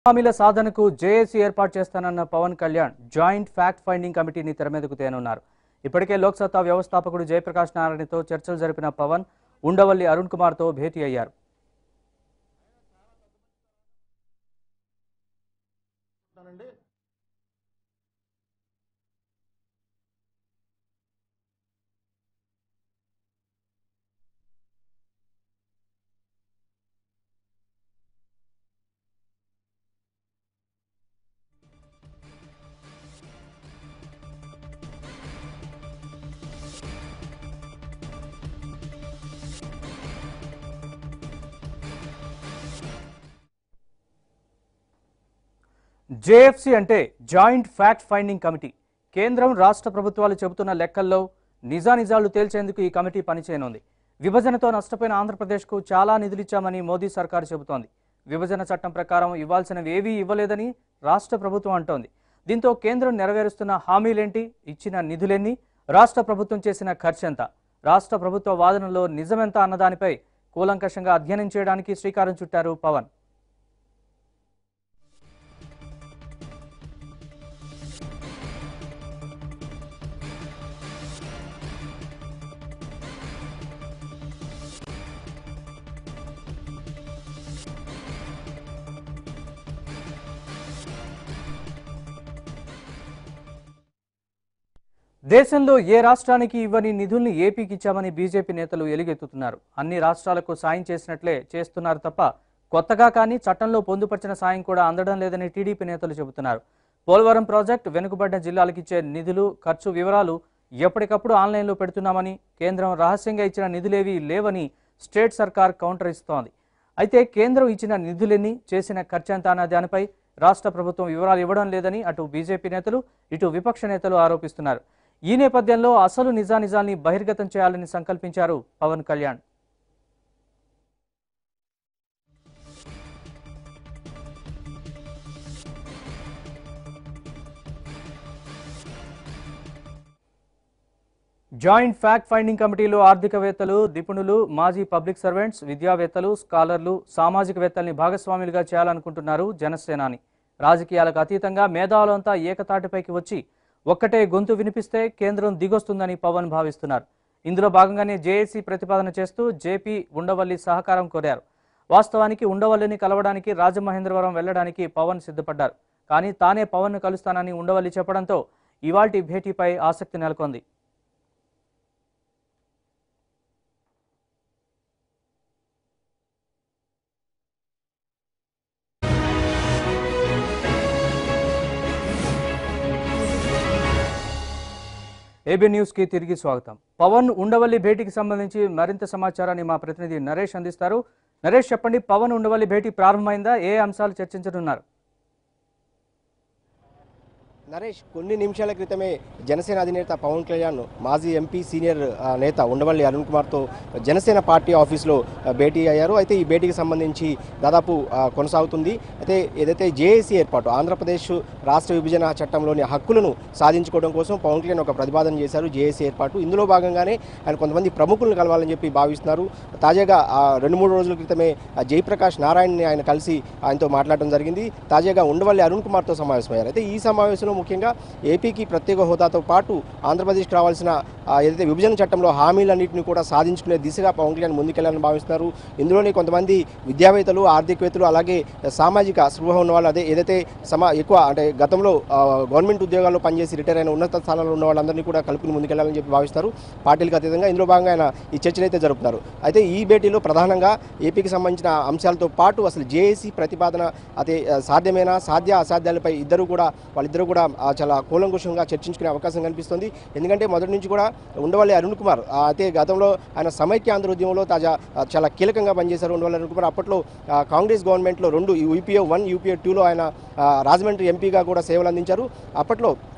హామీల సాధనకు జేఏసీ ఏర్పాటు చేస్తానన్న Pawan Kalyan joint fact finding కమిటీని తెరమీదకు తేనున్నారు ఇప్పటికే లోక్సత్తా వ్యవస్థాపకుడు జయప్రకాష్ నారాయణతో చర్చలు జరిపిన పవన్ ఉండవల్లి అరుణ్ కుమార్తో భేటీ అయ్యారు జేఎఫ్సి అంటే జాయింట్ ఫ్యాక్ట్ ఫైండింగ్ కమిటీ కేంద్రం రాష్ట్ర ప్రభుత్వాలు చెబుతున్న లెక్కల్లో నిజానిజాలు తేల్చేందుకు ఈ కమిటీ పనిచేయనుంది విభజనతో నష్టపోయిన ఆంధ్రప్రదేశ్కు చాలా నిధులిచ్చామని మోదీ సర్కారు చెబుతోంది విభజన చట్టం ప్రకారం ఇవ్వాల్సినవి ఏవీ ఇవ్వలేదని రాష్ట్ర ప్రభుత్వం అంటోంది దీంతో కేంద్రం నెరవేరుస్తున్న హామీలేంటి ఇచ్చిన నిధులెన్ని రాష్ట్ర ప్రభుత్వం చేసిన ఖర్చెంత రాష్ట్ర ప్రభుత్వ వాదనలో నిజమెంత అన్నదానిపై కూలంకషంగా అధ్యయనం చేయడానికి శ్రీకారం చుట్టారు పవన్ దేశంలో ఏ రాష్ట్రానికి ఇవ్వని నిధుల్ని ఏపీకి ఇచ్చామని బీజేపీ నేతలు ఎలుగెత్తుతున్నారు అన్ని రాష్ట్రాలకు సాయం చేసినట్లే చేస్తున్నారు తప్ప కొత్తగా కానీ చట్టంలో పొందుపరిచిన సాయం కూడా అందడం లేదని టీడీపీ నేతలు చెబుతున్నారు పోలవరం ప్రాజెక్ట్ వెనుకబడిన జిల్లాలకు ఇచ్చే నిధులు ఖర్చు వివరాలు ఎప్పటికప్పుడు ఆన్లైన్లో పెడుతున్నామని కేంద్రం రహస్యంగా ఇచ్చిన నిధులేవీ లేవని స్టేట్ సర్కార్ కౌంటర్ ఇస్తోంది అయితే కేంద్రం ఇచ్చిన నిధులెన్ని చేసిన ఖర్చంత అన్న దానిపై రాష్ట్ర ప్రభుత్వం వివరాలు ఇవ్వడం లేదని అటు బీజేపీ నేతలు ఇటు విపక్ష నేతలు ఆరోపిస్తున్నారు ఈ నేపథ్యంలో అసలు నిజానిజాల్ని బహిర్గతం చేయాలని సంకల్పించారు Pawan Kalyan joint fact finding కమిటీలో ఆర్థికవేత్తలు నిపుణులు మాజీ పబ్లిక్ సర్వెంట్స్ విద్యావేత్తలు స్కాలర్లు సామాజికవేత్తల్ని భాగస్వాములుగా చేయాలనుకుంటున్నారు జనసేనాని రాజకీయాలకు అతీతంగా మేధావులంతా ఏకతాటిపైకి వచ్చి ఒక్కటే గొంతు వినిపిస్తే కేంద్రం దిగొస్తుందని పవన్ భావిస్తున్నారు ఇందులో భాగంగానే జేఏసీ ప్రతిపాదన చేస్తూ జేపీ ఉండవల్లి సహకారం కోరారు వాస్తవానికి ఉండవల్లిని కలవడానికి రాజమహేంద్రవరం వెళ్లడానికి పవన్ సిద్ధపడ్డారు కానీ తానే పవన్ను కలుస్తానని ఉండవల్లి చెప్పడంతో ఇవాల్టి భేటీపై ఆసక్తి నెలకొంది ఏబీ న్యూస్ కి తిరిగి స్వాగతం పవన్ ఉండవల్లి భేటీకి సంబంధించి మరింత సమాచారాన్ని మా ప్రతినిధి నరేష్ అందిస్తారు నరేష్ చెప్పండి పవన్ ఉండవల్లి భేటీ ప్రారంభమైందా ఏ అంశాలు చర్చించనున్నారు నరేష్ కొన్ని నిమిషాల క్రితమే జనసేన అధినేత పవన్ కళ్యాణ్ మాజీ ఎంపీ సీనియర్ ఆ, నేత ఉండవల్లి అరుణ్ కుమార్తో జనసేన పార్టీ ఆఫీస్లో ఆ, భేటీ అయ్యారు అయితే ఈ భేటీకి సంబంధించి దాదాపు ఆ, కొనసాగుతుంది అయితే ఏదైతే జేఏసీ ఏర్పాటు ఆంధ్రప్రదేశ్ రాష్ట్ర విభజన చట్టంలోని హక్కులను సాధించుకోవడం కోసం పవన్ కళ్యాణ్ ఒక ప్రతిపాదన చేశారు జేఏసీ ఏర్పాటు ఇందులో భాగంగానే ఆయన కొంతమంది ప్రముఖులను కలవాలని చెప్పి భావిస్తున్నారు తాజాగా ఆ, రెండు మూడు రోజుల క్రితమే ఆ, జయప్రకాష్ నారాయణని ఆయన కలిసి ఆయనతో మాట్లాడడం జరిగింది తాజాగా ఉండవల్లి అరుణ్ కుమార్తో సమావేశమయ్యారు అయితే ఈ సమావేశంలో ముఖ్యంగా ఏపీకి ప్రత్యేక హోదాతో పాటు ఆంధ్రప్రదేశ్కి రావాల్సిన ఆ, ఏదైతే విభజన చట్టంలో హామీలన్నింటినీ కూడా సాధించుకునే దిశగా పవన్ కళ్యాణ్ ముందుకెళ్లాలని భావిస్తున్నారు ఇందులోని కొంతమంది విద్యావేత్తలు ఆర్థికవేత్తలు అలాగే సామాజిక స్పృహ ఉన్న వాళ్ళు అదే ఏదైతే సమా ఎక్కువ అంటే గతంలో ఆ, గవర్నమెంట్ ఉద్యోగాల్లో పనిచేసి రిటైర్ అయిన ఉన్నత స్థానాల్లో ఉన్న వాళ్ళందరినీ కూడా కలుపుకుని ముందుకెళ్లాలని చెప్పి భావిస్తారు పార్టీలకు అతీతంగా ఇందులో భాగంగా ఆయన ఈ చర్చలు అయితే జరుపుతున్నారు అయితే ఈ భేటీలో ప్రధానంగా ఏపీకి సంబంధించిన అంశాలతో పాటు అసలు జేఏసీ ప్రతిపాదన అదే ఆ, సాధ్యమేనా సాధ్య అసాధ్యాలపై ఇద్దరు కూడా వాళ్ళిద్దరూ కూడా ఆ, చాలా కూలంకుషంగా చర్చించుకునే అవకాశం కనిపిస్తుంది ఎందుకంటే మొదటి నుంచి కూడా ఉండవల్లి అరుణ్ కుమార్ ఆ, అయితే గతంలో ఆయన సమైక్య ఆంధ్ర ఉద్యమంలో తాజా ఆ, చాలా కీలకంగా పనిచేశారు ఉండవల్లి అరుణ్ కుమార్ అప్పట్లో ఆ, కాంగ్రెస్ గవర్నమెంట్లో రెండు యూపీఏ వన్ యూపీఏ టూలో ఆయన ఆ, రాజమండ్రి ఎంపీగా కూడా సేవలు అందించారు అప్పట్లో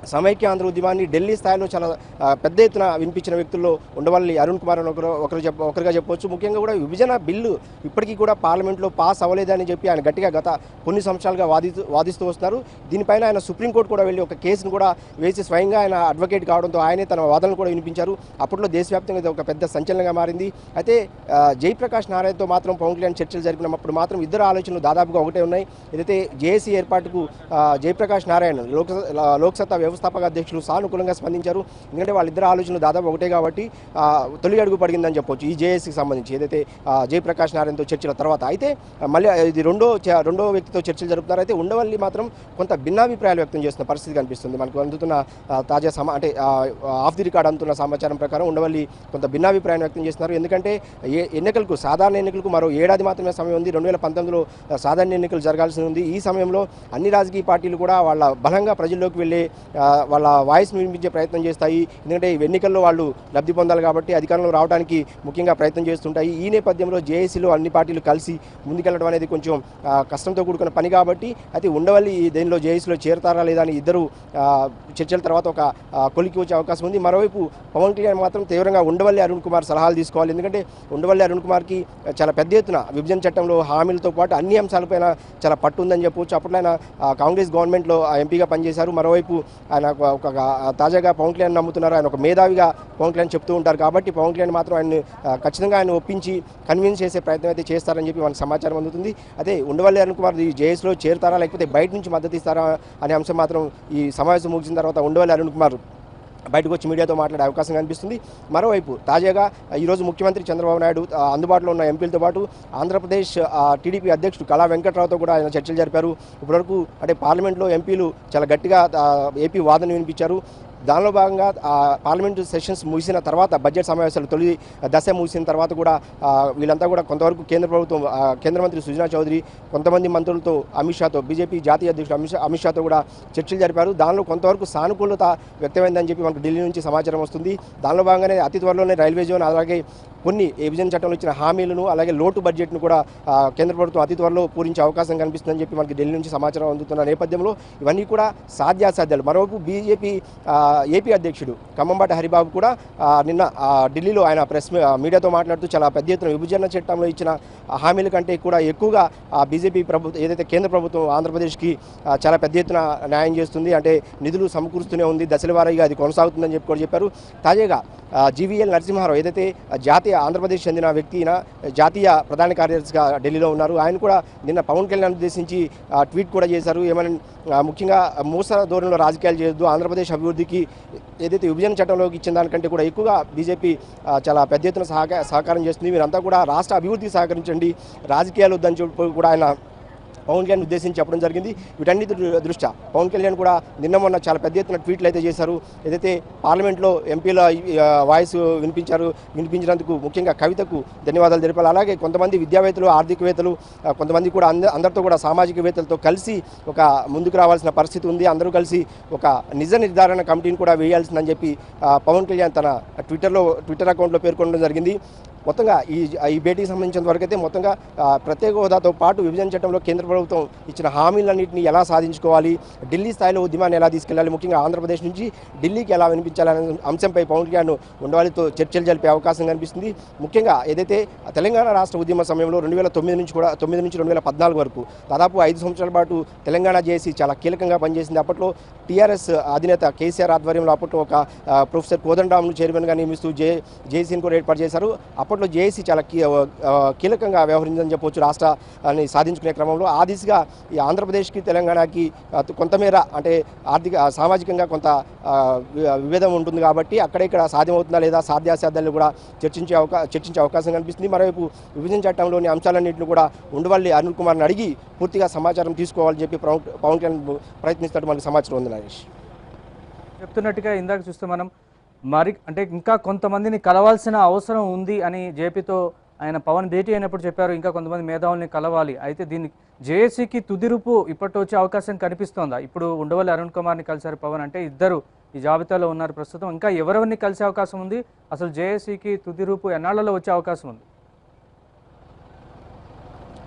సమైక్య ఆంధ్ర ఉద్యమాన్ని ఢిల్లీ స్థాయిలో చాలా ఆ, పెద్ద ఎత్తున వినిపించిన వ్యక్తుల్లో ఉండవల్లి అరుణ్ కుమార్ అని ఒకరు ఒకరు చెప్ప ఒకరుగా చెప్పవచ్చు ముఖ్యంగా కూడా విభజన బిల్లు ఇప్పటికీ కూడా పార్లమెంట్లో పాస్ అవ్వలేదని చెప్పి ఆయన గట్టిగా గత కొన్ని సంవత్సరాలుగా వాదిస్తూ వాదిస్తూ వస్తున్నారు దీనిపైన ఆయన సుప్రీంకోర్టు కూడా వెళ్ళి ఒక కేసును కూడా వేసి స్వయంగా ఆయన అడ్వకేట్ కావడంతో ఆయనే తన వాదనలు కూడా వినిపించారు అప్పట్లో దేశవ్యాప్తంగా ఇది ఒక పెద్ద సంచలనంగా మారింది అయితే ఆ, జయప్రకాష్ నారాయణతో మాత్రం పవన్ కళ్యాణ్ చర్చలు జరిపినప్పుడు మాత్రం ఇద్దరు ఆలోచనలు దాదాపుగా ఒకటే ఉన్నాయి ఏదైతే జేఏసీ ఏర్పాటుకు ఆ, జయప్రకాష్ నారాయణ లోక లోక్సత్తా వ్యవస్థాపక అధ్యక్షులు సానుకూలంగా స్పందించారు ఎందుకంటే వాళ్ళిద్దరు ఆలోచనలు దాదాపు ఒకటే కాబట్టి ఆ, తొలి అడుగు పడిందని చెప్పొచ్చు ఈ జేఏసీకి సంబంధించి ఏదైతే ఆ, జయప్రకాష్ నారాయణతో చర్చల తర్వాత అయితే ఆ, మళ్ళీ ఇది రెండో చ- రెండో వ్యక్తితో చర్చలు జరుపుతున్నారు అయితే ఉండవల్లి మాత్రం కొంత భిన్నాభిప్రాయాలు వ్యక్తం చేస్తున్న పరిస్థితి కనిపిస్తుంది మనకు అందుతున్న ఆ, తాజా సమా అంటే ఆఫ్ ది రికార్డ్ అందుతున్న సమాచారం ప్రకారం ఉండవల్లి కొంత భిన్నాభిప్రాయం వ్యక్తం చేస్తున్నారు ఎందుకంటే ఏ ఎన్నికలకు సాధారణ ఎన్నికలకు మరో ఏడాది మాత్రమే సమయం ఉంది రెండు వేల పంతొమ్మిదిలో ఆ, సాధారణ ఎన్నికలు జరగాల్సి ఉంది ఈ సమయంలో అన్ని రాజకీయ పార్టీలు కూడా వాళ్ళ బలంగా ప్రజల్లోకి వెళ్ళే ఆ, వాళ్ళ వాయిస్ వినిపించే ప్రయత్నం చేస్తాయి ఎందుకంటే ఈ ఎన్నికల్లో వాళ్ళు లబ్ధి పొందాలి కాబట్టి అధికారంలో రావడానికి ముఖ్యంగా ప్రయత్నం చేస్తుంటాయి ఈ నేపథ్యంలో జేఏసీలో అన్ని పార్టీలు కలిసి ముందుకెళ్ళడం అనేది కొంచెం ఆ, కష్టంతో కూడుకున్న పని కాబట్టి అయితే ఉండవల్లి ఈ దేనిలో జేఏసీలో చేరతారా లేదా అని ఇద్దరు ఆ, చర్చల తర్వాత ఒక ఆ, కొలికి వచ్చే అవకాశం ఉంది మరోవైపు పవన్ కళ్యాణ్ మాత్రం తీవ్రంగా ఉండవల్లి అరుణ్ కుమార్ సలహాలు తీసుకోవాలి ఎందుకంటే ఉండవల్లి అరుణ్ కుమార్కి చాలా పెద్ద ఎత్తున విభజన చట్టంలో హామీలతో పాటు అన్ని అంశాలపైన చాలా పట్టు ఉందని చెప్పవచ్చు అప్పట్లో ఆయన ఆ, కాంగ్రెస్ గవర్నమెంట్లో ఆ ఎంపీగా పనిచేశారు మరోవైపు ఆయన ఒక- ఒక ఆ, తాజాగా పవన్ కళ్యాణ్ నమ్ముతున్నారు ఆయన ఒక మేధావిగా పవన్ కళ్యాణ్ చెప్తూ ఉంటారు కాబట్టి పవన్ కళ్యాణ్ మాత్రం ఆయన ఖచ్చితంగా ఆయన ఒప్పించి కన్విన్స్ చేసే ప్రయత్నం అయితే చేస్తారని చెప్పి మనకు సమాచారం అందుతుంది అదే ఉండవల్లి అరుణ్ కుమార్ ఈ జేఎస్లో చేరుతారా లేకపోతే బయట నుంచి మద్దతు ఇస్తారా అనే అంశం మాత్రం ఈ సమావేశం ముగిసిన తర్వాత ఉండవల్లి అరుణ్ కుమార్ బయటకు వచ్చి మీడియాతో మాట్లాడే అవకాశం కనిపిస్తుంది మరోవైపు తాజాగా ఈరోజు ముఖ్యమంత్రి చంద్రబాబు నాయుడు ఆ, అందుబాటులో ఉన్న ఎంపీలతో పాటు ఆంధ్రప్రదేశ్ ఆ, టీడీపీ అధ్యక్షుడు కళా వెంకట్రావుతో కూడా ఆయన చర్చలు జరిపారు ఇప్పటివరకు అంటే పార్లమెంట్లో ఎంపీలు చాలా గట్టిగా ఆ, ఏపీ వాదన వినిపించారు దానిలో భాగంగా ఆ, పార్లమెంటు సెషన్స్ ముగిసిన తర్వాత బడ్జెట్ సమావేశాలు తొలి దశ ముగిసిన తర్వాత కూడా ఆ, వీళ్ళంతా కూడా కొంతవరకు కేంద్ర ప్రభుత్వం ఆ, కేంద్ర మంత్రి సుజనా చౌదరి కొంతమంది మంత్రులతో అమిత్ షాతో బీజేపీ జాతీయ అధ్యక్షుడు అమిత్ షా అమిత్ షాతో కూడా చర్చలు జరిపారు దానిలో కొంతవరకు సానుకూలత వ్యక్తమైందని చెప్పి మనకు ఢిల్లీ నుంచి సమాచారం వస్తుంది దానిలో భాగంగానే అతి త్వరలోనే రైల్వే జోన్ అలాగే కొన్ని విభజన చట్టంలో ఇచ్చిన హామీలను అలాగే లోటు బడ్జెట్ను కూడా ఆ, కేంద్ర ప్రభుత్వం అతి త్వరలో పూరించే అవకాశం కనిపిస్తుందని చెప్పి మనకి ఢిల్లీ నుంచి సమాచారం అందుతున్న నేపథ్యంలో ఇవన్నీ కూడా సాధ్యాసాధ్యాలు మరోవైపు బీజేపీ ఏపీ అధ్యక్షుడు ఖమ్మంబాటి హరిబాబు కూడా ఆ, నిన్న ఆ, ఢిల్లీలో ఆయన ప్రెస్ మీ- ఆ, మీడియాతో మాట్లాడుతూ చాలా పెద్ద ఎత్తున విభజన చట్టంలో ఇచ్చిన ఆ హామీల కంటే కూడా ఎక్కువగా ఆ బీజేపీ ప్రభుత్వం ఏదైతే కేంద్ర ప్రభుత్వం ఆంధ్రప్రదేశ్కి ఆ, చాలా పెద్ద ఎత్తున న్యాయం చేస్తుంది అంటే నిధులు సమకూరుస్తూనే ఉంది దశల వారీగా అది కొనసాగుతుందని చెప్పి కూడా చెప్పారు తాజాగా జీవీఎల్ నరసింహారావు ఏదైతే ఆ, జాతీయ ఆంధ్రప్రదేశ్ చెందిన వ్యక్తి ఈయన జాతీయ ప్రధాన కార్యదర్శిగా ఢిల్లీలో ఉన్నారు ఆయన కూడా నిన్న పవన్ కళ్యాణ్ ఉద్దేశించి ఆ, ట్వీట్ కూడా చేశారు ఏమని ఆ, ముఖ్యంగా మోస ధోరణిలో రాజకీయాలు చేయొద్దు ఆంధ్రప్రదేశ్ అభివృద్ధికి ఏదైతే విభజన చట్టంలోకి ఇచ్చిన దానికంటే కూడా ఎక్కువగా బీజేపీ ఆ, చాలా పెద్ద ఎత్తున సహకార సహకారం చేస్తుంది మీరంతా కూడా రాష్ట్ర అభివృద్ధికి సహకరించండి రాజకీయాలు వద్దని చెప్పి కూడా ఆయన పవన్ కళ్యాణ్ ఉద్దేశించి చెప్పడం జరిగింది వీటన్నిటి దృ- దృష్ట్యా పవన్ కళ్యాణ్ కూడా నిన్న మొన్న చాలా పెద్ద ఎత్తున ట్వీట్లు అయితే చేశారు ఏదైతే పార్లమెంట్లో ఎంపీల ఆ, వాయిస్ వినిపించారు వినిపించినందుకు ముఖ్యంగా కవితకు ధన్యవాదాలు తెలిపాలి అలాగే కొంతమంది విద్యావేత్తలు ఆర్థికవేత్తలు ఆ, కొంతమంది కూడా అంద అందరితో కూడా సామాజికవేత్తలతో కలిసి ఒక ముందుకు రావాల్సిన పరిస్థితి ఉంది అందరూ కలిసి ఒక నిజ నిర్ధారణ కమిటీని కూడా వేయాల్సిందని చెప్పి ఆ, పవన్ కళ్యాణ్ తన ట్విట్టర్లో ట్విట్టర్ అకౌంట్లో పేర్కొనడం జరిగింది మొత్తంగా ఈ ఈ భేటీకి సంబంధించిన వరకు అయితే మొత్తంగా ఆ, ప్రత్యేక హోదాతో పాటు విభజన చట్టంలో కేంద్ర ప్రభుత్వం ఇచ్చిన హామీలన్నింటినీ ఎలా సాధించుకోవాలి ఢిల్లీ స్థాయిలో ఉద్యమాన్ని ఎలా తీసుకెళ్లాలి ముఖ్యంగా ఆంధ్రప్రదేశ్ నుంచి ఢిల్లీకి ఎలా వినిపించాలనే అంశంపై పవన్ కళ్యాణ్ ఉండవాలితో చర్చలు జరిపే అవకాశం కనిపిస్తుంది ముఖ్యంగా ఏదైతే తెలంగాణ రాష్ట్ర ఉద్యమ సమయంలో రెండు వేల తొమ్మిది నుంచి కూడా తొమ్మిది నుంచి రెండు వేల పద్నాలుగు వరకు దాదాపు ఐదు సంవత్సరాల పాటు తెలంగాణ జేసీ చాలా కీలకంగా పనిచేసింది అప్పట్లో టీఆర్ఎస్ అధినేత కేసీఆర్ ఆధ్వర్యంలో అప్పట్లో ఒక ఆ, ప్రొఫెసర్ కోదండరామ్ను చైర్మన్గా నియమిస్తూ జే జేసీని కూడా ఏర్పాటు చేశారు అప్పట్లో జేఏసీ చాలా కీ ఆ, కీలకంగా వ్యవహరించిందని చెప్పొచ్చు రాష్ట్రాన్ని సాధించుకునే క్రమంలో ఆ దిశగా ఈ ఆంధ్రప్రదేశ్కి తెలంగాణకి ఆ, కొంతమేర అంటే ఆర్థిక ఆ, సామాజికంగా కొంత ఆ, వి- విభేదం ఉంటుంది కాబట్టి అక్కడ ఇక్కడ సాధ్యమవుతుందా లేదా సాధ్యాసాధ్యాలు కూడా చర్చించే అవకా చర్చించే అవకాశం కనిపిస్తుంది మరోవైపు విభజన చట్టంలోని అంశాలన్నింటిని కూడా ఉండవల్లి అరుణ్ కుమార్ని అడిగి పూర్తిగా సమాచారం తీసుకోవాలని చెప్పి పవన్ పవన్ కళ్యాణ్ ప్రయత్నిస్తాడు మనకి సమాచారం ఉంది నరేష్ చెప్తున్నట్టుగా ఇందాక చూస్తే మనం మరి అంటే ఇంకా కొంతమందిని కలవాల్సిన అవసరం ఉంది అని జేపీతో ఆయన పవన్ భేటీ అయినప్పుడు చెప్పారు ఇంకా కొంతమంది మేధావుల్ని కలవాలి అయితే దీన్ని జేఏసీకి తుదిరుపు ఇప్పటి వచ్చే అవకాశం కనిపిస్తోందా ఇప్పుడు ఉండవల్లి అరుణ్ కుమార్ని కలిశారు పవన్ అంటే ఇద్దరు ఈ జాబితాలో ఉన్నారు ప్రస్తుతం ఇంకా ఎవరెవరిని కలిసే అవకాశం ఉంది అసలు జేఏసీకి తుదిరూపు ఎన్నాళ్లలో వచ్చే అవకాశం ఉంది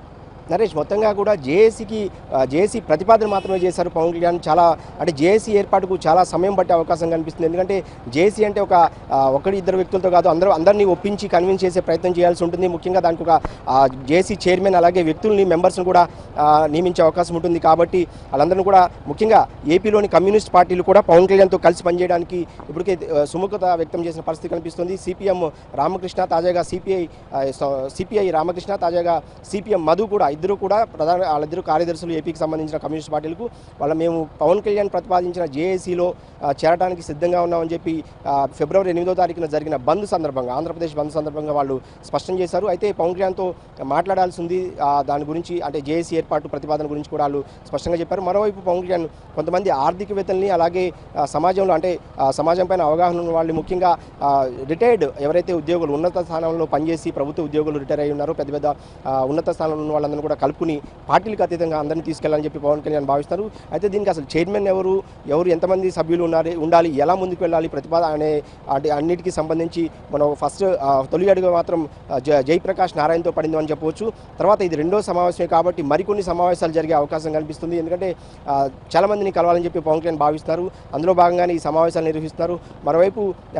నరేష్ మొత్తంగా కూడా జేఏసీకి జేఏసీ ప్రతిపాదన మాత్రమే చేశారు పవన్ కళ్యాణ్ చాలా అంటే జేఏసీ ఏర్పాటుకు చాలా సమయం పట్టే అవకాశం కనిపిస్తుంది ఎందుకంటే జేఏసీ అంటే ఒక ఆ, ఒకటి ఇద్దరు వ్యక్తులతో కాదు అందరూ అందరినీ ఒప్పించి కన్విన్స్ చేసే ప్రయత్నం చేయాల్సి ఉంటుంది ముఖ్యంగా దానికి ఒక జేఏసీ చైర్మన్ అలాగే వ్యక్తుల్ని మెంబర్స్ని కూడా ఆ, నియమించే అవకాశం ఉంటుంది కాబట్టి వాళ్ళందరినీ కూడా ముఖ్యంగా ఏపీలోని కమ్యూనిస్ట్ పార్టీలు కూడా పవన్ కళ్యాణ్తో కలిసి పనిచేయడానికి ఇప్పటికే ఆ, సుముఖత వ్యక్తం చేసిన పరిస్థితి కనిపిస్తుంది సిపిఎం రామకృష్ణ తాజాగా సిపిఐ సిపిఐ రామకృష్ణ తాజాగా సిపిఎం మధు కూడా ఇద్దరు కూడా ప్రధాన వాళ్ళిద్దరు కార్యదర్శులు ఏపీకి సంబంధించిన కమ్యూనిస్ట్ పార్టీలకు వాళ్ళ మేము పవన్ కళ్యాణ్ ప్రతిపాదించిన జేఏసీలో చేరడానికి సిద్ధంగా ఉన్నామని చెప్పి ఆ, ఫిబ్రవరి ఎనిమిదో తారీఖున జరిగిన బంద్ సందర్భంగా ఆంధ్రప్రదేశ్ బంద్ సందర్భంగా వాళ్ళు స్పష్టం చేశారు అయితే పవన్ కళ్యాణ్తో మాట్లాడాల్సి ఉంది ఆ, దాని గురించి అంటే జేఏసీ ఏర్పాటు ప్రతిపాదన గురించి కూడా వాళ్ళు స్పష్టంగా చెప్పారు మరోవైపు పవన్ కళ్యాణ్ కొంతమంది ఆర్థికవేత్తల్ని అలాగే ఆ, సమాజంలో అంటే ఆ, సమాజం పైన అవగాహన ఉన్న వాళ్ళు ముఖ్యంగా రిటైర్డ్ ఎవరైతే ఉద్యోగులు ఉన్నత స్థానంలో పనిచేసి ప్రభుత్వ ఉద్యోగులు రిటైర్ అయి ఉన్నారో పెద్ద పెద్ద ఆ, ఉన్నత స్థానంలో ఉన్న వాళ్ళందరినీ కూడా కలుపుకుని పార్టీలకు అతీతంగా అందరినీ తీసుకెళ్లాలని చెప్పి పవన్ కళ్యాణ్ భావిస్తారు అయితే దీనికి అసలు చైర్మన్ ఎవరు ఎవరు ఎంతమంది సభ్యులు ఉన్నారు ఉండాలి ఎలా ముందుకు వెళ్ళాలి ప్రతిపాదన అనే అంటే అన్నిటికీ సంబంధించి మనం ఫస్ట్ ఆ, తొలి అడుగు మాత్రం ఆ, జ- జయప్రకాష్ నారాయణతో పడింది అని చెప్పవచ్చు తర్వాత ఇది రెండో సమావేశమే కాబట్టి మరికొన్ని సమావేశాలు జరిగే అవకాశం కనిపిస్తుంది ఎందుకంటే ఆ, చాలా మందిని కలవాలని చెప్పి పవన్ కళ్యాణ్ భావిస్తున్నారు అందులో భాగంగానే ఈ సమావేశాలు నిర్వహిస్తున్నారు మరోవైపు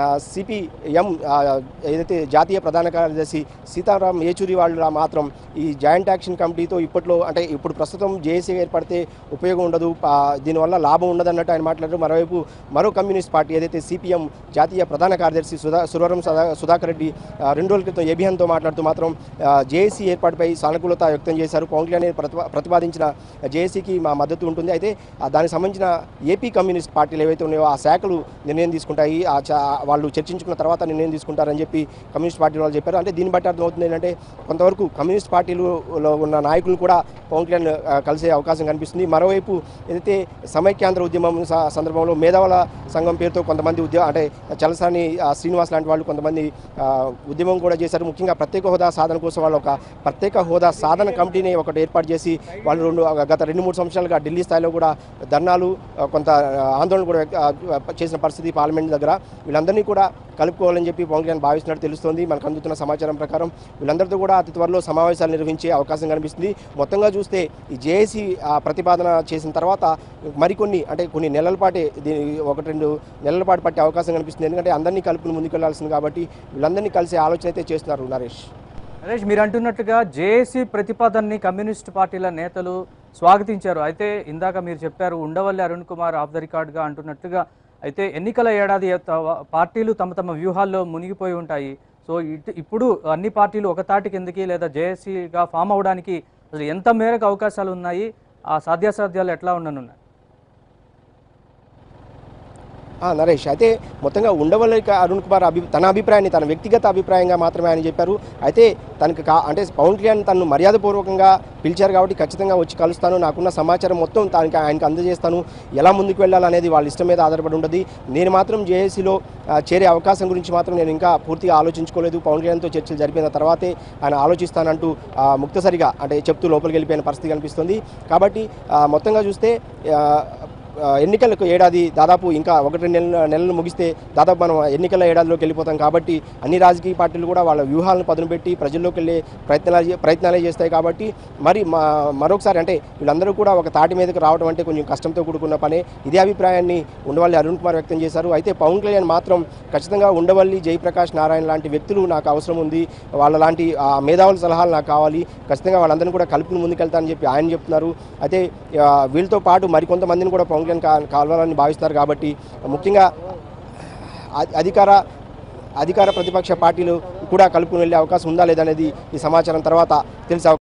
సిపిఎం ఏదైతే జాతీయ ప్రధాన కార్యదర్శి సీతారాం ఏచూరి వాళ్ళు మాత్రం ఈ జాయింట్ యాక్షన్ కమిటీతో ఇప్పట్లో అంటే ఇప్పుడు ప్రస్తుతం జేఏసీ ఏర్పడితే ఉపయోగం ఉండదు ఆ, దీనివల్ల లాభం ఉండదు అన్నట్టు ఆయన మాట్లాడారు మరోవైపు మరో కమ్యూనిస్ట్ పార్టీ ఏదైతే సిపిఎం జాతీయ ప్రధాన కార్యదర్శి సుధా సురవరం సదా సుధాకర్ రెడ్డి ఆ, రెండు రోజుల క్రితం ఏబిఎన్తో మాట్లాడుతూ మాత్రం జేఏసీ ఏర్పాటుపై సానుకూలత వ్యక్తం చేశారు పవన్ కళ్యాణ్ ప్రతిపా ప్రతిపాదించిన జేఏసీకి మా మద్దతు ఉంటుంది అయితే ఆ, దానికి సంబంధించిన ఏపీ కమ్యూనిస్ట్ పార్టీలు ఏవైతే ఉన్నాయో ఆ శాఖలు నిర్ణయం తీసుకుంటాయి ఆ చా- వాళ్ళు చర్చించుకున్న తర్వాత నిర్ణయం తీసుకుంటారని చెప్పి కమ్యూనిస్ట్ పార్టీ వాళ్ళు చెప్పారు అంటే దీన్ని బట్టి అర్థమవుతుంది ఏంటంటే కొంతవరకు కమ్యూనిస్ట్ పార్టీలో ఉన్న నాయకులు కూడా పవన్ కళ్యాణ్ ఆ, కలిసే అవకాశం కనిపిస్తుంది మరోవైపు ఏదైతే సమైక్యాంధ్ర ఉద్యమం స- సందర్భంలో మేధావుల సంఘం పేరుతో కొంతమంది ఉద్యోగ అంటే చలసాని ఆ, శ్రీనివాస్ లాంటి వాళ్ళు కొంతమంది ఆ, ఉద్యమం కూడా చేశారు ముఖ్యంగా ప్రత్యేక హోదా సాధన కోసం వాళ్ళు ఒక ప్రత్యేక హోదా సాధన కమిటీని ఒకటి ఏర్పాటు చేసి వాళ్ళు రెండు గత రెండు మూడు సంవత్సరాలుగా ఢిల్లీ స్థాయిలో కూడా ధర్నాలు ఆ, కొంత ఆ, ఆందోళన కూడా వ్యక్త- ఆ, చేసిన పరిస్థితి పార్లమెంట్ దగ్గర వీళ్ళందరినీ కూడా కలుపుకోవాలని చెప్పి పవన్ కళ్యాణ్ భావిస్తున్నట్టు తెలుస్తోంది మనకు అందుతున్న సమాచారం ప్రకారం వీళ్ళందరితో కూడా అతి త్వరలో సమావేశాలు నిర్వహించే అవకాశం కనిపిస్తుంది మొత్తంగా చూస్తే ఈ జేఏసీ ప్రతిపాదన చేసిన తర్వాత మరికొన్ని అంటే కొన్ని నెలల పాటే దీని ఒకటి రెండు నెలల పాటు పట్టే అవకాశం కనిపిస్తుంది ఎందుకంటే అందరినీ కలుపుకుని ముందుకెళ్లాల్సింది కాబట్టి వీళ్ళందరినీ కలిసే ఆలోచన అయితే చేస్తున్నారు నరేష్ నరేష్ మీరు అంటున్నట్టుగా జేఏసీ ప్రతిపాదనని కమ్యూనిస్ట్ పార్టీల నేతలు స్వాగతించారు అయితే ఇందాక మీరు చెప్పారు ఉండవల్లి అరుణ్ కుమార్ ఆఫ్ ద రికార్డ్గా అంటున్నట్టుగా అయితే ఎన్నికల ఏడాది త- పార్టీలు తమ తమ వ్యూహాల్లో మునిగిపోయి ఉంటాయి సో ఇటు ఇప్పుడు అన్ని పార్టీలు ఒక తాటి కిందకి లేదా జేఏసీగా ఫామ్ అవడానికి అసలు ఎంత మేరకు అవకాశాలు ఉన్నాయి ఆ సాధ్యాసాధ్యాలు ఎట్లా ఉండనున్నాయి ఆ, నరేష్ అయితే మొత్తంగా ఉండవల్లి క- అరుణ్ కుమార్ అభి తన అభిప్రాయాన్ని తన వ్యక్తిగత అభిప్రాయంగా మాత్రమే ఆయన చెప్పారు అయితే తనకు కా అంటే పవన్ కళ్యాణ్ తను మర్యాదపూర్వకంగా పిలిచారు కాబట్టి ఖచ్చితంగా వచ్చి కలుస్తాను నాకున్న సమాచారం మొత్తం తనకి ఆయనకు అందజేస్తాను ఎలా ముందుకు వెళ్ళాలనేది వాళ్ళ ఇష్టం మీద ఆధారపడి ఉంటుంది నేను మాత్రం జేఏసీలో చేరే అవకాశం గురించి మాత్రం నేను ఇంకా పూర్తిగా ఆలోచించుకోలేదు పవన్ కళ్యాణ్తో చర్చలు జరిపిన తర్వాతే ఆయన ఆలోచిస్తానంటూ ఆ, ముక్తసరిగా అంటే చెప్తూ లోపలికి వెళ్ళిపోయిన పరిస్థితి కనిపిస్తుంది కాబట్టి ఆ, మొత్తంగా చూస్తే ఆ, ఆ, ఎన్నికలకు ఏడాది దాదాపు ఇంకా ఒకటి రెండు నెలలు నెలలు ముగిస్తే దాదాపు మనం ఎన్నికల ఏడాదిలోకి వెళ్ళిపోతాం కాబట్టి అన్ని రాజకీయ పార్టీలు కూడా వాళ్ళ వ్యూహాలను పదును పెట్టి ప్రజల్లోకి వెళ్ళే ప్రయత్నాలు చే- ప్రయత్నాలే చేస్తాయి కాబట్టి మరి మా మరొకసారి అంటే వీళ్ళందరూ కూడా ఒక తాటి మీదకి రావడం అంటే కొంచెం కష్టంతో కూడుకున్న పనే ఇదే అభిప్రాయాన్ని ఉండవల్లి అరుణ్ కుమార్ వ్యక్తం చేశారు అయితే పవన్ కళ్యాణ్ మాత్రం ఖచ్చితంగా ఉండవల్లి జయప్రకాష్ నారాయణ లాంటి వ్యక్తులు నాకు అవసరం ఉంది వాళ్ళ లాంటి ఆ, మేధావుల సలహాలు నాకు కావాలి ఖచ్చితంగా వాళ్ళందరినీ కూడా కలుపుకుని ముందుకెళ్తానని చెప్పి ఆయన చెప్తున్నారు అయితే ఆ, వీళ్ళతో పాటు మరికొంతమందిని కూడా పవన్ కళ్యాణ్ కా- కావాలని భావిస్తారు కాబట్టి ముఖ్యంగా అ- అధికార అధికార ప్రతిపక్ష పార్టీలు కూడా కలుపుకుని వెళ్ళే అవకాశం ఉందా లేదనేది ఈ సమాచారం తర్వాత తెలిసే